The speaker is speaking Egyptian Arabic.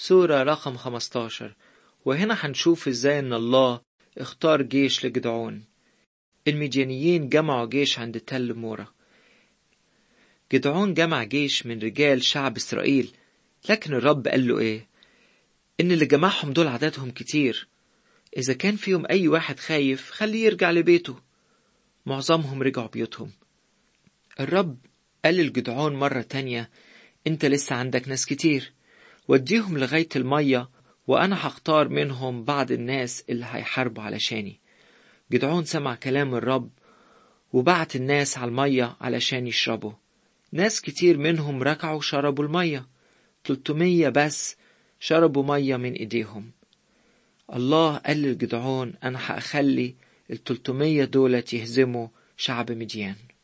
سورة رقم 15 وهنا هنشوف ازاي ان الله اختار جيش لجدعون المديانيين جمعوا جيش عند تل مورا جدعون جمع جيش من رجال شعب إسرائيل لكن الرب قال له إيه؟ إن اللي جمعهم دول عددهم كتير إذا كان فيهم أي واحد خايف خليه يرجع لبيته معظمهم رجعوا بيوتهم الرب قال لجدعون مرة تانية أنت لسه عندك ناس كتير وديهم لغاية المية وأنا هختار منهم بعض الناس اللي هيحاربوا علشاني جدعون سمع كلام الرب وبعت الناس على المية علشان يشربوا ناس كتير منهم ركعوا شربوا المية 300 بس شربوا مية من ايديهم الله قال لجدعون انا هخلي ال 300 دولت يهزموا شعب مديان